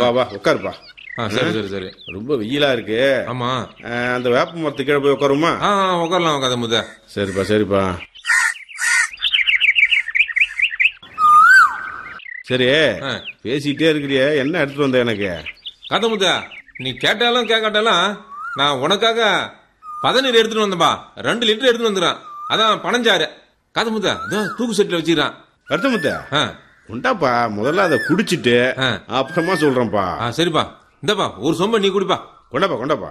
வா வா உட்காருப்பா ஆ சரி சரி சரி ரொம்ப வெயிலா இருக்கு ஆமா அஹ், அந்த வேப்ப மரத்து கீழே போய் உட்காருமா ஆ ஆ, உட்காரலாம் கதை முத சரிப்பா சரிப்பா சரி ஆ. பேசிட்டே இருக்கிறியே என்ன எடுத்துட்டு வந்த எனக்கு கதை முத நீ கேட்டாலும் கேட்காட்டாலும் நான் உனக்காக பதநீர் எடுத்துட்டு வந்தேன்பா ரெண்டு லிட்டர் எடுத்துட்டு வந்துடுறேன் அதான் பனஞ்சாறு கதை முத அதோ தூக்கு செட்டில் வச்சுக்கிறான் கருத்தமுத்த ஆ உண்டாப்பா முதல்ல அதை குடிச்சிட்டு ஆ. அப்புறமா சொல்றேன்ப்பா ஆ சரிப்பா இந்தப்பா ஒரு சொம்ப நீ குடிப்பா கொண்டாப்பா கொண்டாப்பா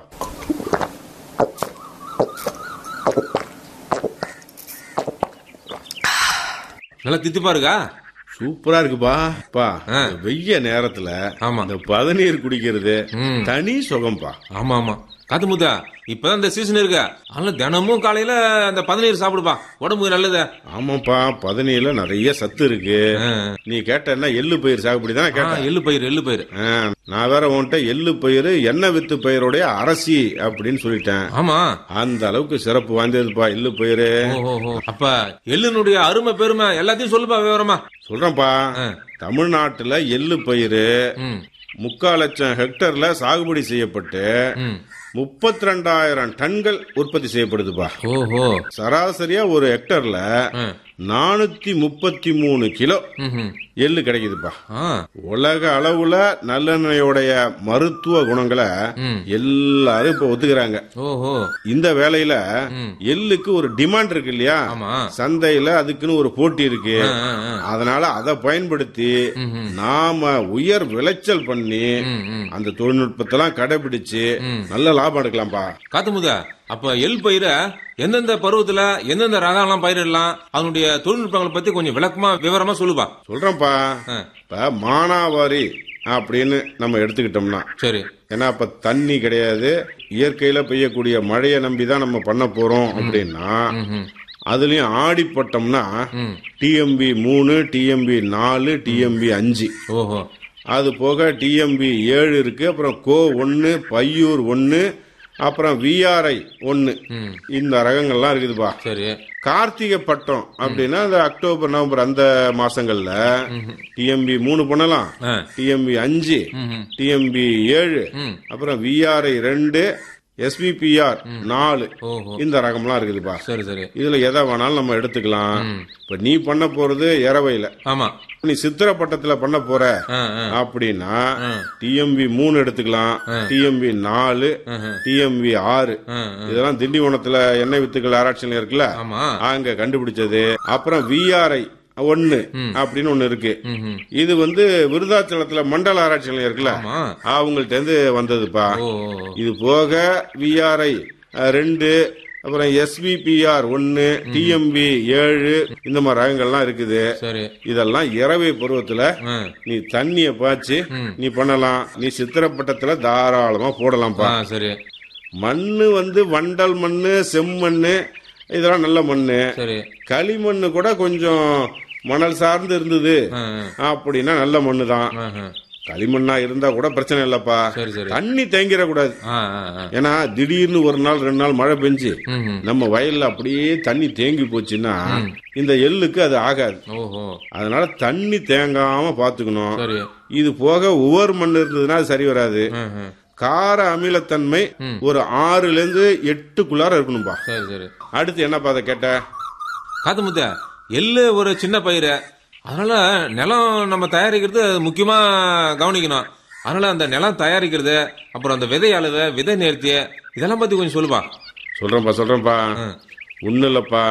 நல்லா தித்திப்பா இருக்கா சூப்பரா இருக்குப்பா பா ஆ. இந்த வெய்ய நேரத்துல ஆமா. இந்த பதநீர் குடிக்கிறது ம். தனி சுகம்பா ஆமா ஆமா காத்து முத்தா இப்பதான் இந்த சீசன் இருக்கு அதனால தினமும் காலையில அந்த பதநீர் சாப்பிடுப்பா உடம்புக்கு நல்லது ஆமாப்பா பதநீர்ல நிறைய சத்து இருக்கு ஆ, நீ கேட்டன்னா எள்ளு பயிர் சாகுபடி தான் ஆ, கேட்டேன் எள்ளு பயிர் எள்ளு பயிர் ஆ, நான் வேற உன்கிட்ட எள்ளு பயிர் எண்ணெய் வித்து பயிரோடைய அரசி அப்படின்னு சொல்லிட்டேன் ஆமா அந்த அளவுக்கு சிறப்பு வாய்ந்ததுப்பா எள்ளு பயிர் ஓஹோ அப்ப எள்ளுனுடைய அருமை பெருமை எல்லாத்தையும் சொல்லுப்பா விவரமா சொல்றேன்ப்பா ஆ. தமிழ்நாட்டுல எள்ளு பயிர் ம் முக்கால் லட்சம் ஹெக்டர்ல சாகுபடி செய்யப்பட்டு ம் முப்பத்தி ரெண்டாயிரம் டன்கள் உற்பத்தி செய்யப்படுதுப்பா ஓஹோ சராசரியா ஒரு ஹெக்டர்ல ஆ. நானூத்தி முப்பத்தி மூணு கிலோ ம்ஹும். எள்ளு கிடைக்குதுப்பா ஆ உலக அளவுல நல்லெண்ணெயோடைய மருத்துவ குணங்களை ம். எல்லாரும் இப்ப ஒத்துக்கிறாங்க ஓஹோ இந்த வேலையில ம். எள்ளுக்கு ஒரு டிமாண்ட் இருக்கு இல்லையா ஆமா சந்தையில அதுக்குன்னு ஒரு போட்டி இருக்கு ஆ, ஆ, ஆ. அதனால அதை பயன்படுத்தி ம்ஹும். நாம உயர் விளைச்சல் பண்ணி ம், ம். அந்த தொழில்நுட்பத்தெல்லாம் கடைபிடிச்சு நல்ல லாபம் எடுக்கலாம்ப்பா காத்து முத அப்ப எள் பயிரை எந்தெந்த பருவத்துல எந்தெந்த ரகம்லாம் பயிரிடலாம் அதனுடைய தொழில்நுட்பங்களை பத்தி கொஞ்சம் விளக்கமா விவரமா சொல்லுப்பா சொல்றேன்ப்பா ஆ, இப்ப மானாவாரி அப்படின்னு நம்ம எடுத்துக்கிட்டோம்னா சரி ஏன்னா இப்ப தண்ணி கிடையாது இயற்கையில பெய்யக்கூடிய மழையை நம்பி தான் நம்ம பண்ண போறோம் அப்படின்னா ம்ஹும். அதுலயும் ஆடிப்பட்டோம்னா ம். டிஎம்பி மூணு டிஎம்பி நாலு டிஎம்பி அஞ்சு ஓஹோ அது போக டிஎம்பி ஏழு இருக்கு அப்புறம் கோ ஒன்னு பையூர் ஒன்னு அப்புறம் விஆர்ஐ ஒன்னு ம். இந்த ரகங்கள்லாம் இருக்குதுப்பா சரி கார்த்திகை பட்டம் அப்படின்னா இந்த அக்டோபர் நவம்பர் அந்த மாசங்கள்ல டிஎம்பி மூணு பண்ணலாம் ஆ. டிஎம்பி அஞ்சு ம்ஹும். டிஎம்பி ஏழு ம். அப்புறம் விஆர்ஐ ரெண்டு எஸ்பிபிஆர் நாலு ஓஹோ இந்த ரகம்லாம் இருக்குதுப்பா சரி சரி இதுல எதை வேணாலும் நம்ம எடுத்துக்கலாம் இப்ப நீ பண்ண போறது இரவையில ஆமா நீ சித்திரப்பட்டத்துல பண்ண போற ஆ, ஆ. அப்படின்னா ஆ. டிஎம்பி மூணு எடுத்துக்கலாம் டிஎம்பி நாலு ம்ஹும். டிஎம்பி ஆறு ஆ, இதெல்லாம் திண்டிவனத்துல எண்ணெய் வித்துக்கள் ஆராய்ச்சி நிலையம் இருக்குல்ல ஆமா அங்க கண்டுபிடிச்சது அப்புறம் விஆர்ஐ ஒன்னு அப்படின்னு ஒண்ணு இருக்கு ம்ஹும். இது வந்து விருதாச்சலத்துல மண்டல ஆராய்ச்சி நிலையம் இருக்குல்ல ஆமா அவங்கள்ட்ட இருந்து வந்ததுப்பா ஓ இது போக விஆர்ஐ ரெண்டு அப்புறம் எஸ்பிபிஆர் ஒன்னு டிஎம்பி ஏழு இந்த மாதிரி ரகங்கள்லாம் இருக்குது சரி இதெல்லாம் இரவை பருவத்துல ஆ. நீ தண்ணிய பாய்ச்சி நீ பண்ணலாம் நீ சித்திரப்பட்டத்துல தாராளமா போடலாம்ப்பா ஆ சரி மண்ணு வந்து வண்டல் மண்ணு செம்மண்ணு இதெல்லாம் நல்ல மண்ணு சரி களிமண்ணு கூட கொஞ்சம் மணல் சார்ந்து இருந்தது ஆ, அப்படின்னா நல்ல மண்ணு தான் ஆ, ஆ. களிமண்ணா இருந்தா கூட பிரச்சனை இல்லப்பா சரி சரி தண்ணி தேங்கிடக்கூடாது ஆ ஆ ஆ ஏன்னா திடீர்னு ஒரு நாள் ரெண்டு நாள் மழை பெஞ்சு ம்ஹும். நம்ம வயல்ல அப்படியே தண்ணி தேங்கி போச்சுன்னா இந்த எள்ளுக்கு அது ஆகாது ஓஹோ அதனால தண்ணி தேங்காம பாத்துக்கணும் சரி இது போக உவர் மண் இருந்ததுன்னா அது சரி வராது ம்ஹும். கார அமிலத்தன்மை ஒரு ஆறுல இருந்து எட்டுக்குள்ளார இருக்கணும்பா சரி சரி அடுத்து என்னப்பா அதை கேட்ட காத்து முத்த எள்ளு ஒரு சின்ன பயிர் அதனால நிலம் நம்ம தயாரிக்கிறது முக்கியமா கவனிக்கணும் அதனால அந்த நிலம் தயாரிக்கிறது அப்புறம் அந்த விதை அளவு விதை நேர்த்தி இதெல்லாம் பத்தி கொஞ்சம் சொல்லுப்பா சொல்றேன்ப்பா சொல்றேன்ப்பா ஒன்றும் இல்லப்பா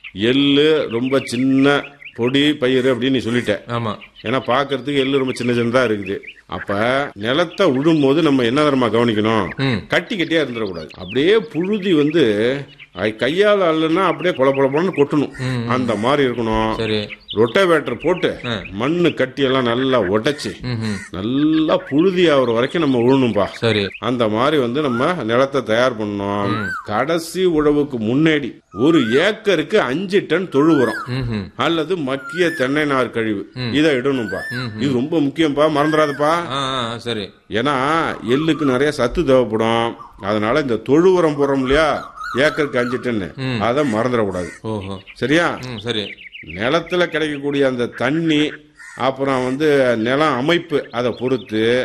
எள்ளு ரொம்ப சின்ன பொடி பயிர் அப்படின்னு நீ சொல்லிட்ட ஆமா ஏன்னா பார்க்கறதுக்கு எள்ளு ரொம்ப சின்ன சின்னதா இருக்குது அப்ப நிலத்தை உழும்போது நம்ம என்ன தரமா கவனிக்கணும் ம். கட்டி கட்டியா இருந்துடக்கூடாது அப்படியே புழுதி வந்து அது கையால் அல்லனா அப்படியே கொல கொல கொலன்னு கொட்டணும் அந்த மாதிரி இருக்கணும் சரி ரொட்டவேட்டர் போட்டு மண்ணு கட்டி எல்லாம் நல்லா உடைச்சு ம்ஹும். நல்லா புழுதி ஆகுற வரைக்கும் நம்ம உழணும்பா சரி அந்த மாதிரி வந்து நம்ம நிலத்தை தயார் பண்ணோம் கடைசி உழவுக்கு முன்னாடி ஒரு ஏக்கருக்கு அஞ்சு டன் தொழு உரம் ம்ஹும். அல்லது மக்கிய தென்னை நார் கழிவு இதை இடணும்பா இது ரொம்ப முக்கியம்பா மறந்துடாதப்பா ஆ ஆ, சரி ஏன்னா எள்ளுக்கு நிறைய சத்து தேவைப்படும் அதனால இந்த தொழு உரம் போடுறோம் இல்லையா ஏக்கருக்கு அஞ்சு டன்னு அதை மறந்துடக்கூடாது ஓஹோ சரியா ம் சரி நிலத்துல கிடைக்கக்கூடிய அந்த தண்ணி அப்புறம் வந்து நிலம் அமைப்பு அதை பொறுத்து